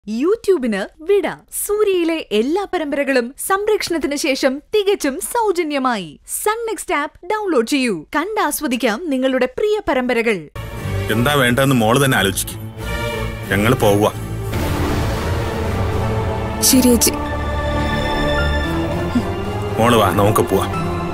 യൂട്യൂബിന് വിട സൂര്യയിലെ എല്ലാ പരമ്പരകളും സംരക്ഷണത്തിന് ശേഷം തികച്ചും സൗജന്യമായി സൺ നെക്സ്റ്റ് ആപ്പ് ഡൗൺലോഡ് ചെയ്യൂ കണ്ടാസ്വദിക്കാം നിങ്ങളുടെ പ്രിയ പരമ്പരകൾ എന്താ വേണ്ടതെന്ന് മോള് തന്നെ ആലോചിക്കും ഞങ്ങൾ പോവുക ശരി ചേച്ചി മോള് വാ നമുക്ക് പോവാം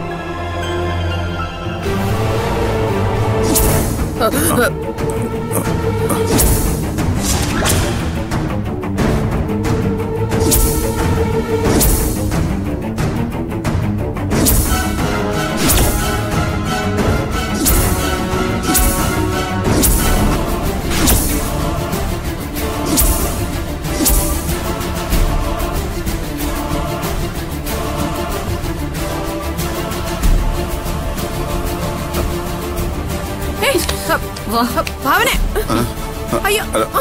ഏയ്, വാ, ഭാവനെ അയ്യോ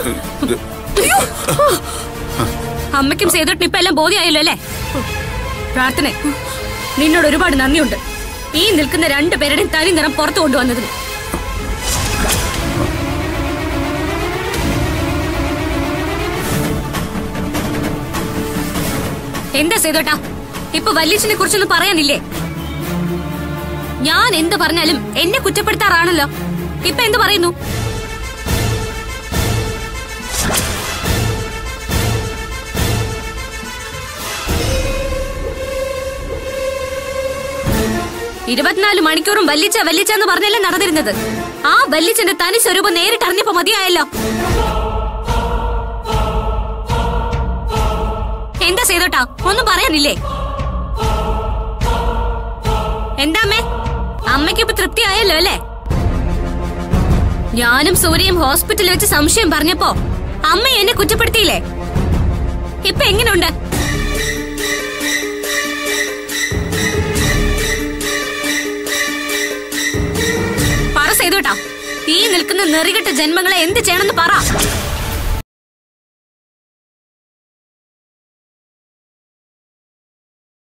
അമ്മയ്ക്കും സേതുട്ടിന് ഇപ്പൊ എല്ലാം ബോധ്യമായല്ലോ അല്ലേ പ്രാർത്ഥന നിന്നോട് ഒരുപാട് നന്ദിയുണ്ട് ഈ നിൽക്കുന്ന രണ്ടു പേരുടെയും തനി നിറം പുറത്തു കൊണ്ടുവന്നതിന് എന്താ സേതോട്ടാ ഇപ്പൊ വല്യച്ഛനെ കുറിച്ചൊന്നും പറയാനില്ലേ ഞാൻ എന്ത് പറഞ്ഞാലും എന്നെ കുറ്റപ്പെടുത്താറാണല്ലോ ഇപ്പൊ എന്ത് പറയുന്നു ഇരുപത്തിനാല് മണിക്കൂറും വല്ലിച്ച വല്ലിച്ച എന്ന് പറഞ്ഞല്ലേ നടന്നിരുന്നത് ആ വല്ലിച്ചന്റെ തനി സ്വരൂപം നേരിട്ട് അറിഞ്ഞപ്പോ മതിയായല്ലോ എന്താ ചെയ്തോട്ടാ ഒന്നും പറയാനില്ലേ എന്താ അമ്മേ അമ്മയ്ക്ക് ഇപ്പൊ തൃപ്തിയായല്ലോ അല്ലേ ഞാനും സൂര്യയും ഹോസ്പിറ്റലിൽ വെച്ച് സംശയം പറഞ്ഞപ്പോ അമ്മ എന്നെ കുറ്റപ്പെടുത്തിയില്ലേ ഇപ്പൊ എങ്ങനെയുണ്ട് പറ ചെയ്തോട്ടാ ഈ നിൽക്കുന്ന നെറികെട്ട ജന്മങ്ങളെ എന്ത് ചെയ്യണമെന്ന് പറ